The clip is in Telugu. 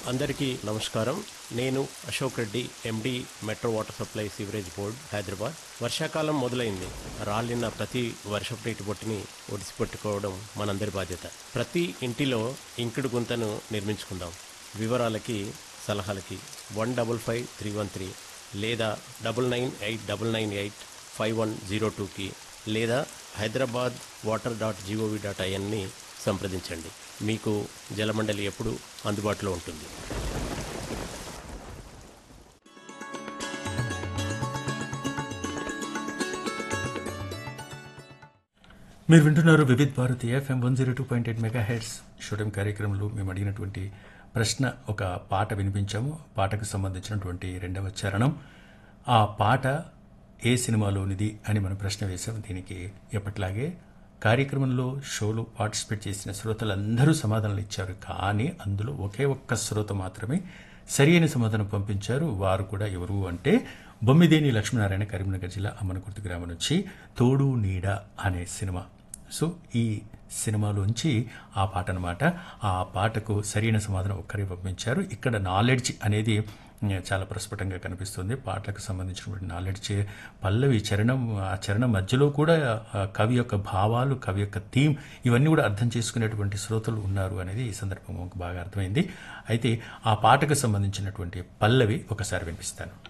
అందరికీ నమస్కారం నేను Ashok Reddy M D metro water supply sewerage board Hyderabad వర్షాకాలం మొదలైంది రాలిన ప్రతి వర్షపు నీటి బొట్టుని ఒడిసిపెట్టుకోవడం మనందరి బాధ్యత ప్రతి ఇంటిలో ఇంకుడు గుంతను నిర్మించుకుందాం వివరాలకి సలహాలకి one double five three one three లేదా double nine eight double nine eight five one zero టూకి లేదా Hyderabad water dot G O V dot ఐఎన్ని సంప్రదించండి మీకు జలమండలి ఎప్పుడు అందుబాటులో ఉంటుంది మీరు వింటున్నారు Vividh Bharati FM one zero two point eight mega heads shooting కార్యక్రమంలో మేము అడిగినటువంటి ప్రశ్న ఒక పాట వినిపించాము పాటకు సంబంధించినటువంటి రెండవ చరణం ఆ పాట ఏ సినిమాలోనిది అని మనం ప్రశ్న వేశాం దీనికి ఎప్పట్లాగే కార్యక్రమంలో షోలో పార్టిసిపేట్ చేసిన శ్రోతలందరూ సమాధానాలు ఇచ్చారు కానీ అందులో ఒకే ఒక్క శ్రోత మాత్రమే సరి అయిన సమాధానం పంపించారు వారు కూడా ఎవరు అంటే బొమ్మిదేని లక్ష్మీనారాయణ కరీంనగర్ జిల్లా అమ్మనకుర్తి గ్రామం నుంచి తోడు నీడ అనే సినిమా సో ఈ సినిమాలోంచి ఆ పాట అనమాట ఆ పాటకు సరైన సమాధానం ఒక్కరే పంపించారు ఇక్కడ నాలెడ్జ్ అనేది ఉమ్, చాలా ప్రస్ఫుటంగా కనిపిస్తుంది పాటలకు సంబంధించినటువంటి నాలెడ్జ్ పల్లవి చరణం ఆ చరణం మధ్యలో కూడా ఆ కవి యొక్క భావాలు కవి యొక్క థీమ్ ఇవన్నీ కూడా అర్థం చేసుకునేటువంటి శ్రోతలు ఉన్నారు అనేది ఈ సందర్భంగా మాకు బాగా అర్థమైంది అయితే ఆ పాటకు సంబంధించినటువంటి పల్లవి ఒకసారి వినిపిస్తాను